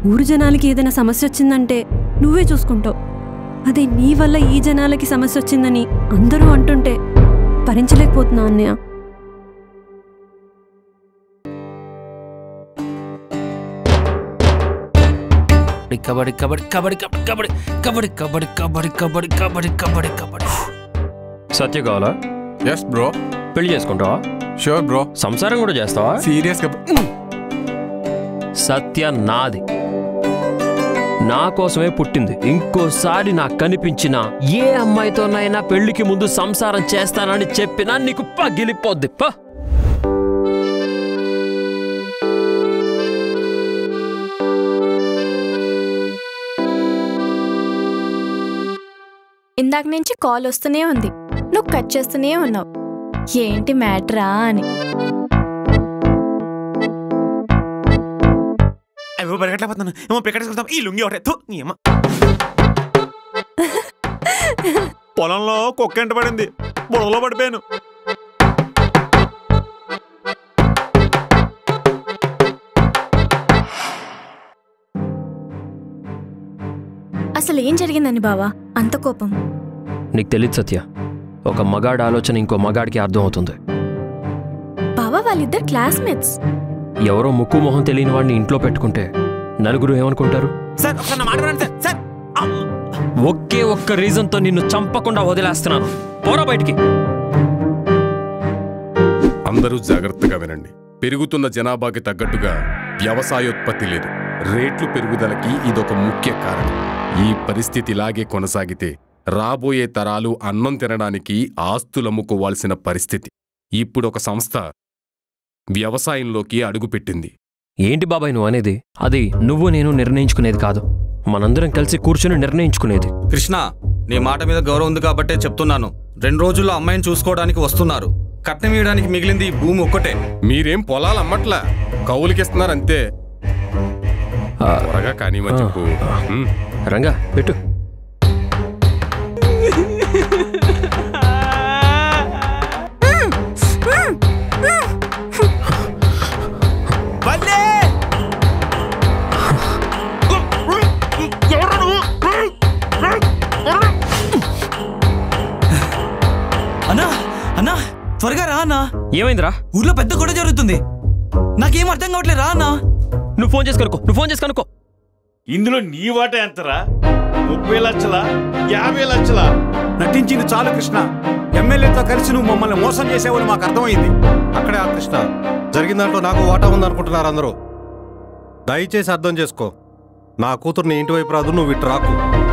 ఊరు జనాలకి ఏదైనా సమస్య వచ్చిందంటే నువ్వే చూసుకుంటావు అదే నీ వల్ల ఈ జనాలకి సమస్య వచ్చిందని అందరూ అంటుంటే భరించలేకపోతున్నా అన్నయ్య కబడ్డీ కబడ్డీ కబడ్డీ కబడ్డీ కబడ్డీ కబడ్డీ కబడ్డీ కబడ్డీ కబడ్డీ కబడ్డీ కబడ్డీ సత్య కావాలా ఎస్ బ్రో పెళ్లి చేసుకుంటావా షూర్ బ్రో సంసారం కూడా చేస్తావా సీరియస్గా సత్య నాది నా కోసమే పుట్టింది ఇంకోసారి నాకు కనిపించిన ఏ అమ్మాయితోనైనా పెళ్లికి ముందు సంసారం చేస్తానని చెప్పినా నీకు పగిలిపోద్ది పా ఇందాక నుంచి కాల్ వస్తూనే ఉంది నువ్వు కట్ చేస్తూనే ఉన్నావు ఏంటి మ్యాటరా అని ఏమో పరిగెట్లేకపోతున్నాను ఏమో పికెట్సుకుంటాం ఈ లుంగి ఒకటే థు, నీ అమ్మ పొలంలో కుక్క ఎంట పడింది బుడవలో పడిపోయాను అసలు ఏం జరిగిందని బావా అంత కోపం నీకు తెలియదు సత్య ఒక మగాడి ఆలోచన ఇంకో మగాడికి అర్థం అవుతుంది బావా వాళ్ళిద్దరు క్లాస్మేట్స్ ఎవరో ముక్కు మొహం తెలియని వాడిని ఇంట్లో పెట్టుకుంటే నలుగురు ఏమనుకుంటారు సార్ ఒకసారి నా మాట వినండి సార్ సార్ అమ్మ. ఒకే ఒక్క రీజన్తో నిన్ను చంపకుండా వదిలేస్తున్నాను పోరా బయటికి అందరూ జాగ్రత్తగా వినండి పెరుగుతున్న జనాభాకి తగ్గట్టుగా వ్యవసాయోత్పత్తి లేదు రేట్లు పెరుగుదలకి ఇదొక ముఖ్య కారణం ఈ పరిస్థితి ఇలాగే కొనసాగితే రాబోయే తరాలు అన్నం తినడానికి ఆస్తులమ్ముకోవాల్సిన పరిస్థితి ఇప్పుడు ఒక సంస్థ వ్యవసాయంలోకి అడుగుపెట్టింది ఏంటి బాబాయ్ నువ్వు అనేది అది నువ్వు నేను నిర్ణయించుకునేది కాదు మనందరం కలిసి కూర్చుని నిర్ణయించుకునేది కృష్ణ నీ మాట మీద గౌరవం ఉంది కాబట్టే చెప్తున్నాను రెండు రోజుల్లో అమ్మాయిని చూసుకోవడానికి వస్తున్నారు కట్నం ఇవ్వడానికి మిగిలింది ఈ భూమి ఒక్కటే మీరేం పొలాలు అమ్మట్లా కౌలుకిస్తున్నారంతే ఆ, త్వరగా కానివ్వని చెప్పు ఉమ్. రంగా పెట్టు వల్లే! ఎవరు నువ్వు? అన్నా అన్నా త్వరగా రా అన్నా ఏమైందిరా ఊర్లో పెద్ద గొడవ జరుగుతుంది నాకేం అర్థం కావట్లేదు రా అన్నా నువ్వు ఫోన్ చేసి కనుక్కో నువ్వు ఫోన్ చేసి కనుక్కో ఇందులో నీ వాట ఎంతరా ముప్పై లక్షల యాభై లక్షల నటించింది చాలు కృష్ణ ఎమ్మెల్యేతో కలిసి నువ్వు మమ్మల్ని మోసం చేసేవని మాకు అర్థమైంది అక్కడే ఆ కృష్ణ జరిగిన దాంట్లో నాకు వాటా ఉందనుకుంటున్నారు అందరూ దయచేసి అర్థం చేసుకో నా కూతుర్ని ఇంటి వైపు రాదు నువ్వు ఇటు రాకు